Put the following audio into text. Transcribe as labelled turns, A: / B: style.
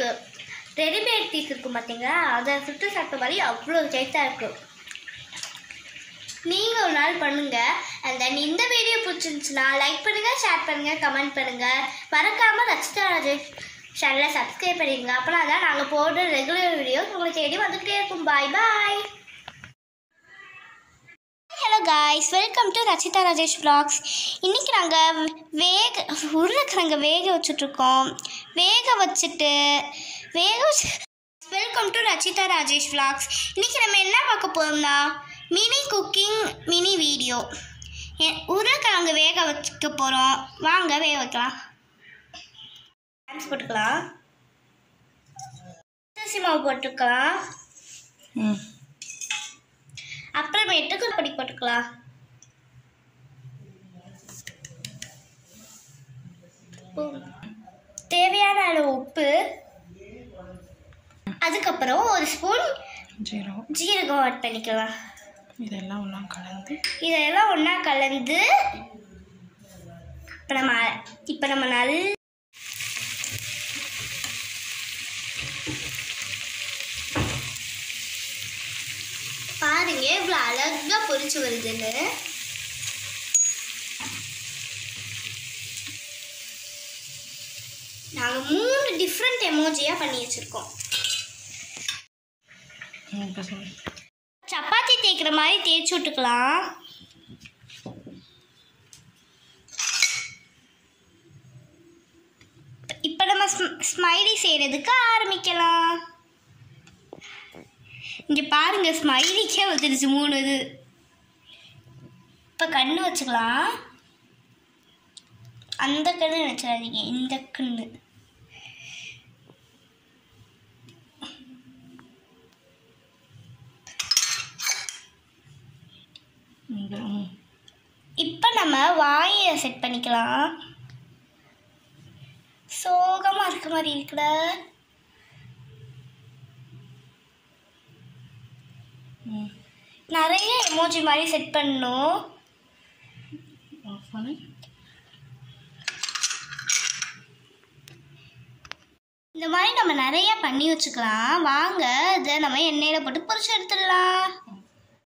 A: இருக்கு readymade piece இருக்கும் பார்த்தீங்களா அதை சுட்டு சாப்பிட்ட மாதிரி அவ்வளோ டேஸ்ட்டாக இருக்கும் நீங்கள் ஒரு நாள் பண்ணுங்க அண்ட் தென் இந்த வீடியோ பிடிச்சிருந்துச்சுன்னா லைக் பண்ணுங்க ஷேர் பண்ணுங்க கமெண்ட் பண்ணுங்க மறக்காம ரச்சிதா ராஜேஷ் சேனலை சப்ஸ்கிரைப் பண்ணிடுங்க அப்போனா தான் நாங்கள் போடுற ரெகுலர் வீடியோஸ் உங்களை தேடி வந்துக்கிட்டே இருக்கும் bye bye hello guys welcome to Rachitha Rajesh vlogs இன்றைக்கி நாங்கள் வேக உருளைக்கிழங்க வேக வச்சுட்ருக்கோம் வேக வச்சுட்டு வேக வச்சு welcome to Rachitha Rajesh vlogs இன்றைக்கி நம்ம என்ன பார்க்க போகிறோம்னா மினி குக்கிங் மினி வீடியோ உருளைக்கிழங்கு வேக வச்சுக்க போகிறோம் வாங்க வேக வைக்கலாம் டான்ஸ் போட்டுக்கலாம் அரிசி மாவு போட்டுக்கலாம்
B: ம்
A: அப்புறமேட்டு குருப்படி போட்டுக்கலாம் உப்பு. தேவையான அளவு உப்பு அதுக்கப்புறம் ஒரு ஸ்பூன்
B: ஜீரகம்
A: ஜீரகம் ஆட் பண்ணிக்கலாம்
B: இதெல்லாம் ஒன்றா கலந்து
A: இதெல்லாம் ஒன்றா கலந்து இப்போ நம்ம இப்போ நம்ம நல்ல பாருங்க இவ்வளோ அழகா பொரிச்சு வருதுன்னு நாங்கள் மூணு டிஃப்ரெண்ட் எமோஜியாக பண்ணி வச்சுருக்கோம்
B: ம், இப்போ சொல்லு
A: சப்பாத்தி தேய்க்கிற மாதிரி தேய்ச்சி விட்டுக்கலாம் இப்போ நம்ம ஸ்மைலி செய்கிறதுக்கு ஆரம்பிக்கலாம் இங்கே பாருங்க ஸ்மைலிக்கே வந்துடுச்சு மூணு இது இப்போ கண்ணு வச்சுக்கலாம் அந்த கண்ணு வச்சிடாதீங்க இந்த கண்ணு
B: இங்கே ம்
A: இப்போ நம்ம வாயை செட் பண்ணிக்கலாம் சோகமாக இருக்க மாதிரி இருக்குட
B: ம்
A: நிறைய எமோஜி மாதிரி செட் பண்ணணும்
B: ஆஃப் பண்ணு
A: இந்த மாதிரி நம்ம நிறைய பண்ணி வச்சுக்கலாம் வாங்க இதை நம்ம எண்ணெயில் போட்டு பொரிச்சு எடுத்துடலாம்